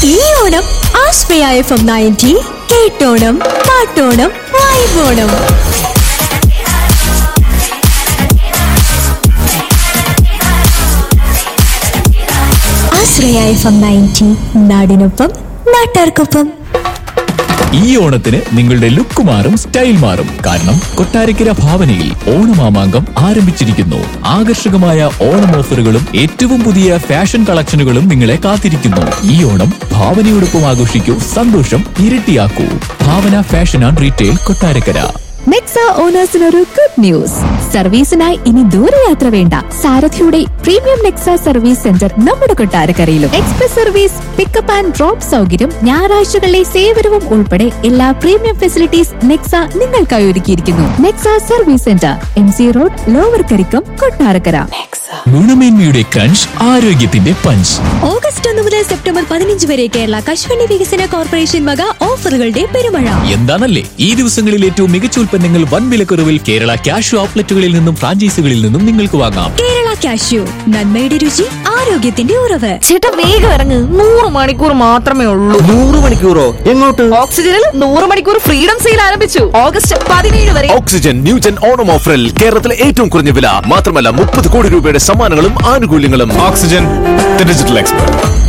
ഈ Onam Ashraya F M ninety കേട്ടോണം പാട്ടോണം വൈബോണം ആശ്രയ എഫ് എം നയൻറ്റി നാടിനൊപ്പം നാട്ടാർക്കൊപ്പം ഈ ഓണത്തിന് നിങ്ങളുടെ ലുക്ക് മാറും സ്റ്റൈൽ മാറും കാരണം കൊട്ടാരക്കര ഭാവനയിൽ ഓണമാമാങ്കം ആരംഭിച്ചിരിക്കുന്നു ആകർഷകമായ ഓണം ഓഫറുകളും ഏറ്റവും പുതിയ ഫാഷൻ കളക്ഷനുകളും നിങ്ങളെ കാത്തിരിക്കുന്നു ഈ ഓണം ഭാവനയോടൊപ്പം ആഘോഷിക്കൂ സന്തോഷം ഇരട്ടിയാക്കൂ Bhavana fashion and retail Kottarakkara Nexa ഓണേഴ്സിനൊരു ഗുഡ് ന്യൂസ് സർവീസിനായി ഇനി ദൂരയാത്ര വേണ്ട സാരഥിയുടെ പ്രീമിയം നെക്സ സർവീസ് സെന്റർ നമ്മുടെ കൊട്ടാരക്കരയിലും express service pickup and drop സൗകര്യം ഞായറാഴ്ചകളിലെ സേവനവും ഉൾപ്പെടെ എല്ലാ പ്രീമിയം ഫെസിലിറ്റീസ് നെക്സ നിങ്ങൾക്കായി ഒരുക്കിയിരിക്കുന്നു Nexa service center M C road lower Karikkam Kottarakkara ഗുണമേന്മയുടെ ക്രഞ്ച് ആരോഗ്യത്തിന്റെ പഞ്ച് ഓഗസ്റ്റ് ഒന്ന് മുതൽ സെപ്റ്റംബർ പതിനഞ്ച് വരെ കേരള കശുവണ്ടി വികസന കോർപ്പറേഷൻ വക ഓഫറുകളുടെ പെരുമഴ എന്താണല്ലേ ഈ ദിവസങ്ങളിൽ ഏറ്റവും മികച്ച ഉൽപ്പന്നങ്ങൾ വൻ വിലക്കുറവിൽ കേരള ക്യാഷ് ഔട്ട്ലെറ്റുകളിൽ നിന്നും ഫ്രാഞ്ചൈസികളിൽ നിന്നും നിങ്ങൾക്ക് വാങ്ങാം കേരള കാഷ്യൂ നന്മയുടെ രുചി ആരോഗ്യത്തിന്റെ ഉറവ് ചേട്ടാ വേഗം ഇറങ്ങ് നൂറ് മണിക്കൂർ മാത്രമേ ഉള്ളൂ നൂറ് മണിക്കൂറോ എങ്ങോട്ട് ഓക്സിജനിൽ നൂറ് മണിക്കൂർ ഫ്രീഡം സെയിൽ ആരംഭിച്ചു ഓഗസ്റ്റ് പതിനേഴ് വരെ ഓക്സിജൻ ന്യൂജൻ ഓണം ഓഫറിൽ കേരളത്തിലെ ഏറ്റവും കുറഞ്ഞ വില മാത്രമല്ല മുപ്പത് കോടി രൂപയുടെ സമ്മാനങ്ങളും ആനുകൂല്യങ്ങളും ഓക്സിജൻ ഡിജിറ്റൽ എക്സ്പെർട്ട്